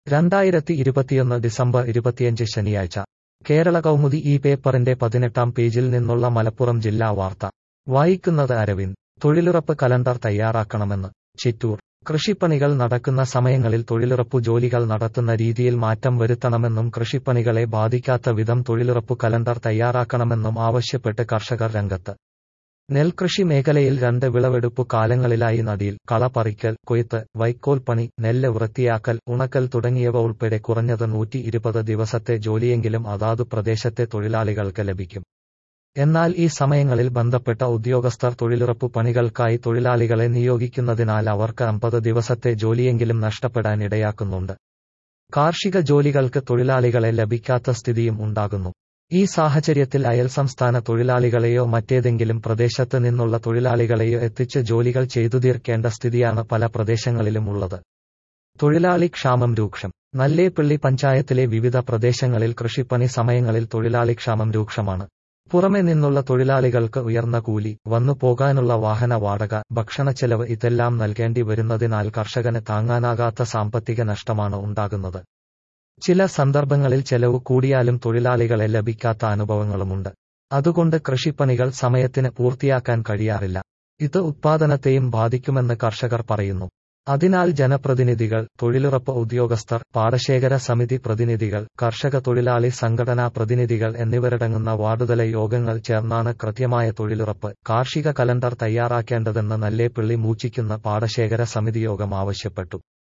രണ്ടായിരത്തി ഇരുപത്തിയൊന്ന് ഡിസംബർ ഇരുപത്തിയഞ്ച് ശനിയാഴ്ച കേരള കൗമുദി ഈ പേപ്പറിന്റെ പതിനെട്ടാം പേജിൽ നിന്നുള്ള മലപ്പുറം ജില്ലാ വാർത്ത വായിക്കുന്നത് അരവിന്ദ് തൊഴിലുറപ്പ് കലണ്ടർ തയ്യാറാക്കണമെന്ന് ചിറ്റൂർ കൃഷിപ്പണികൾ നടക്കുന്ന സമയങ്ങളിൽ തൊഴിലുറപ്പു ജോലികൾ നടത്തുന്ന രീതിയിൽ മാറ്റം വരുത്തണമെന്നും കൃഷിപ്പണികളെ ബാധിക്കാത്ത വിധം തൊഴിലുറപ്പു കലണ്ടർ തയ്യാറാക്കണമെന്നും ആവശ്യപ്പെട്ട് കർഷകർ രംഗത്ത് നെൽകൃഷി മേഖലയിൽ രണ്ട് വിളവെടുപ്പു കാലങ്ങളിലായി നടിയിൽ കള പറിക്കൽ കൊയ്ത്ത് വൈക്കോൽ പണി നെല്ല് വൃത്തിയാക്കൽ ഉണക്കൽ തുടങ്ങിയവ ഉൾപ്പെടെ കുറഞ്ഞത് നൂറ്റി ഇരുപത് ദിവസത്തെ ജോലിയെങ്കിലും അതാതു പ്രദേശത്തെ തൊഴിലാളികൾക്ക് ലഭിക്കും എന്നാൽ ഈ സമയങ്ങളിൽ ബന്ധപ്പെട്ട ഉദ്യോഗസ്ഥർ തൊഴിലുറപ്പു പണികൾക്കായി തൊഴിലാളികളെ നിയോഗിക്കുന്നതിനാൽ അവർക്ക് അമ്പത് ദിവസത്തെ ജോലിയെങ്കിലും നഷ്ടപ്പെടാൻ ഇടയാക്കുന്നുണ്ട് കാർഷിക ജോലികൾക്ക് തൊഴിലാളികളെ ലഭിക്കാത്ത സ്ഥിതിയും ഉണ്ടാകുന്നു ഈ സാഹചര്യത്തിൽ അയൽ സംസ്ഥാന തൊഴിലാളികളെയോ മറ്റേതെങ്കിലും പ്രദേശത്ത് നിന്നുള്ള തൊഴിലാളികളെയോ എത്തിച്ച് ജോലികൾ ചെയ്തു തീർക്കേണ്ട സ്ഥിതിയാണ് പല പ്രദേശങ്ങളിലും ഉള്ളത് തൊഴിലാളി ക്ഷാമം രൂക്ഷം നല്ലേപ്പിള്ളി പഞ്ചായത്തിലെ വിവിധ പ്രദേശങ്ങളിൽ കൃഷിപ്പണി സമയങ്ങളിൽ തൊഴിലാളി ക്ഷാമം രൂക്ഷമാണ് പുറമെ നിന്നുള്ള തൊഴിലാളികൾക്ക് ഉയർന്ന കൂലി വന്നു പോകാനുള്ള വാഹന വാടക ഭക്ഷണച്ചെലവ് ഇതെല്ലാം നൽകേണ്ടി വരുന്നതിനാൽ കർഷകന് താങ്ങാനാകാത്ത സാമ്പത്തിക നഷ്ടമാണ് ഉണ്ടാകുന്നത് ചില സന്ദർഭങ്ങളിൽ ചെലവ് കൂടിയാലും തൊഴിലാളികളെ ലഭിക്കാത്ത അനുഭവങ്ങളുമുണ്ട് അതുകൊണ്ട് കൃഷിപ്പണികൾ സമയത്തിന് പൂർത്തിയാക്കാൻ കഴിയാറില്ല ഇത് ഉത്പാദനത്തെയും ബാധിക്കുമെന്ന് കർഷകർ പറയുന്നു അതിനാൽ ജനപ്രതിനിധികൾ തൊഴിലുറപ്പ് ഉദ്യോഗസ്ഥർ പാടശേഖര സമിതി പ്രതിനിധികൾ കർഷക തൊഴിലാളി സംഘടനാ പ്രതിനിധികൾ എന്നിവരടങ്ങുന്ന വാർഡുതല യോഗങ്ങൾ ചേർന്നാണ് കൃത്യമായ തൊഴിലുറപ്പ് കാർഷിക കലണ്ടർ തയ്യാറാക്കേണ്ടതെന്ന് നല്ലേപ്പിള്ളി മൂച്ചിക്കുന്ന പാടശേഖര സമിതി യോഗം ആവശ്യപ്പെട്ടു